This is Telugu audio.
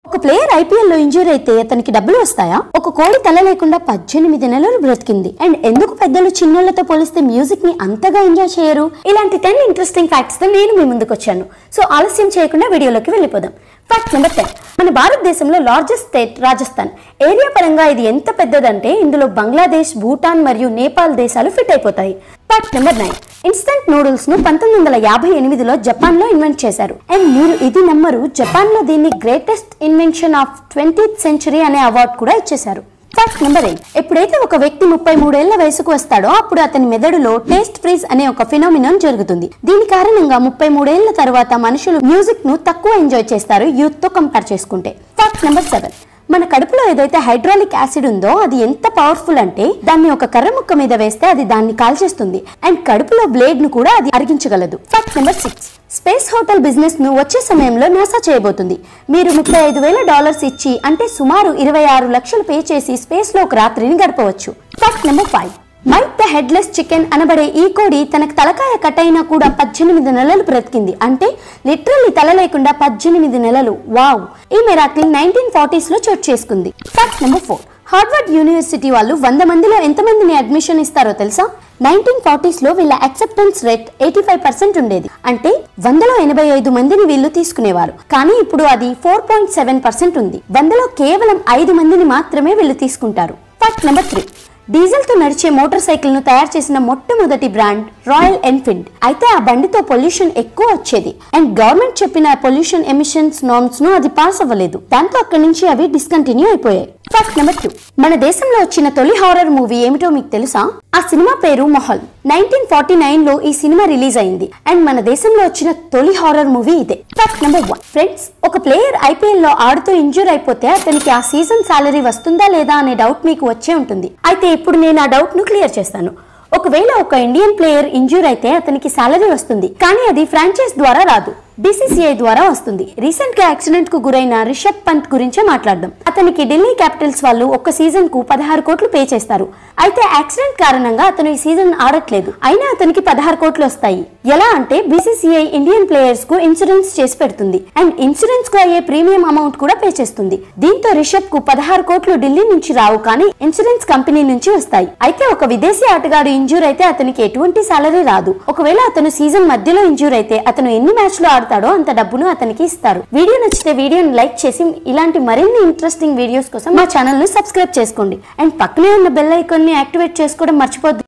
ఒక ప్లేయర్ ఐపీఎల్ లో ఇంజూరీ అయితే అతనికి డబ్బులు వస్తాయా ఒక కోడి తల లేకుండా పద్దెనిమిది నెలలు బ్రతికింది అండ్ ఎందుకు పెద్దలు చిన్నోళ్లతో పోలిస్తే మ్యూజిక్ ని అంతగా ఎంజాయ్ చేయరు ఇలాంటి టెన్ ఇంట్రెస్టింగ్ ఫ్యాక్ట్స్ తో నేను మీ ముందుకు వచ్చాను సో ఆలస్యం చేయకుండా వీడియోలోకి వెళ్ళిపోదాం ఫ్యాక్ట్ నెంబర్ టెన్ మన భారతదేశంలో లార్జెస్ట్ స్టేట్ రాజస్థాన్ ఏరియా పరంగా ఇది ఎంత పెద్దదంటే ఇందులో బంగ్లాదేశ్ భూటాన్ మరియు నేపాల్ దేశాలు ఫిట్ అయిపోతాయి fact number nine instant noodles ను పంతొమ్మిది వందల యాభై ఎనిమిదిలో జపాన్ లో ఇన్వెంట్ చేశారు అండ్ మీరు ఇది నమ్మరు జపాన్ లో దీన్ని greatest invention of twentieth century అనే అవార్డు కూడా ఇచ్చేశారు ఫ్యాక్ట్ నెంబర్ ఎయిట్ ఎప్పుడైతే ఒక వ్యక్తి ముప్పై మూడేళ్ల వయసుకు వస్తాడో అప్పుడు అతని మెదడులో టేస్ట్ ఫ్రీజ్ అనే ఒక ఫినామినన్ జరుగుతుంది దీని కారణంగా ముప్పై మూడేళ్ల తర్వాత మనుషులు మ్యూజిక్ ను తక్కువ ఎంజాయ్ చేస్తారు యూత్ తో కంపేర్ చేసుకుంటే ఫ్యాక్ట్ నెంబర్ సెవెన్ మన కడుపులో ఏదైతే హైడ్రాలిక్ యాసిడ్ ఉందో అది ఎంత పవర్ఫుల్ అంటే దాన్ని ఒక కర్ర ముక్క మీద వేస్తే అది దాన్ని కాల్చేస్తుంది అండ్ కడుపులో బ్లేడ్ ను కూడా అది అరిగించగలదు fact number six space hotel business ను వచ్చే సమయంలో నాసా చేయబోతుంది మీరు ముప్పై ఐదు వేల డాలర్స్ ఇచ్చి అంటే సుమారు ఇరవై ఆరు లక్షలు పే చేసి స్పేస్ లో ఒక రాత్రిని గడపవచ్చు fact number five Mike the headless chicken అనబడే ఈ కోడి తనకు తలకాయ కట్ అయినా కూడా పద్దెనిమిది నెలలు బ్రతికింది అంటే లిటరల్లీ తల లేకుండా పద్దెనిమిది నెలలు వావ్ ఈ మెరాకిల్ నైన్టీన్ ఫార్టీస్ లో చోటు చేసుకుంది fact number four Harvard University వాళ్ళు వంద మందిలో ఎంతమందిని అడ్మిషన్ ఇస్తారో తెలుసా నైన్టీన్ ఫార్టీస్ లో వీళ్ళ acceptance rate eighty five percent ఉండేది అంటే వందలో ఎనభై ఐదు మందిని వీళ్ళు తీసుకునేవారు కానీ ఇప్పుడు అది ఫోర్ పాయింట్ సెవెన్ పర్సెంట్ ఉంది వందలో కేవలం ఐదు మందిని మాత్రమే వీళ్ళు తీసుకుంటారు ఫ్యాక్ట్ నెంబర్ త్రీ డీజిల్ తో నడిచే మోటార్ సైకిల్ ను తయారు చేసిన మొట్టమొదటి బ్రాండ్ రాయల్ ఎన్ఫీల్డ్ అయితే ఆ బండితో పొల్యూషన్ ఎక్కువ వచ్చేది అండ్ గవర్నమెంట్ చెప్పిన పొల్యూషన్ ఎమిషన్స్ నార్మ్స్ ను అది పాస్ అవ్వలేదు దాంతో అక్కడి నుంచి అవి డిస్కంటిన్యూ అయిపోయాయి ఫ్యాక్ట్ నెంబర్ టూ మన దేశంలో వచ్చిన తొలి హారర్ మూవీ ఏమిటో మీకు తెలుసా ఆ సినిమా పేరు మొహల్ నైన్టీన్ ఫార్టీ నైన్ లో ఈ సినిమా రిలీజ్ అయింది అండ్ మన దేశంలో వచ్చిన తొలి హారర్ మూవీ ఇదే ఫ్యాక్ట్ నెంబర్ వన్ ఫ్రెండ్స్ ఒక ప్లేయర్ ఐపీఎల్ లో ఆడుతూ ఇంజూర్ అయిపోతే అతనికి ఆ సీజన్ సాలరీ వస్తుందా లేదా అనే డౌట్ మీకు వచ్చే ఉంటుంది అయితే ఇప్పుడు నేను ఆ డౌట్ ను క్లియర్ చేస్తాను ఒకవేళ ఒక ఇండియన్ ప్లేయర్ ఇంజూర్ అయితే అతనికి సాలరీ వస్తుంది కానీ అది ఫ్రాంచైజ్ ద్వారా రాదు బీసీసీఐ ద్వారా వస్తుంది రీసెంట్ గా యాక్సిడెంట్ కు గురైన రిషబ్ పంత్ గురించే మాట్లాడదాం అతనికి ఢిల్లీ క్యాపిటల్స్ వాళ్ళు ఒక సీజన్ కు పదహారు కోట్లు పే చేస్తారు అయితే యాక్సిడెంట్ కారణంగా అతను ఈ సీజన్ ఆడట్లేదు అయినా అతనికి పదహారు కోట్లు వస్తాయి ఎలా అంటే బీసీసీఐ ఇండియన్ ప్లేయర్స్ కు ఇన్సూరెన్స్ చేసి పెడుతుంది అండ్ ఇన్సూరెన్స్ కు అయ్యే ప్రీమియం అమౌంట్ కూడా పే చేస్తుంది దీంతో రిషబ్ కు పదహారు కోట్లు ఢిల్లీ నుంచి రావు కానీ ఇన్సూరెన్స్ కంపెనీ నుంచి వస్తాయి అయితే ఒక విదేశీ ఆటగాడు ఇంజూర్ అయితే అతనికి ఎటువంటి సాలరీ రాదు ఒకవేళ అతను సీజన్ మధ్యలో ఇంజూర్ అయితే అతను ఎన్ని మ్యాచ్ లో ఆడతాడో అంత డబ్బును అతనికి ఇస్తారు వీడియో నచ్చితే వీడియోని లైక్ చేసి ఇలాంటి మరిన్ని ఇంట్రెస్టింగ్ వీడియోస్ కోసం మా ఛానల్ ను సబ్స్క్రైబ్ చేసుకోండి అండ్ పక్కనే ఉన్న బెల్ ఐకాన్ ని యాక్టివేట్ చేసుకోవడం మర్చిపోద్దు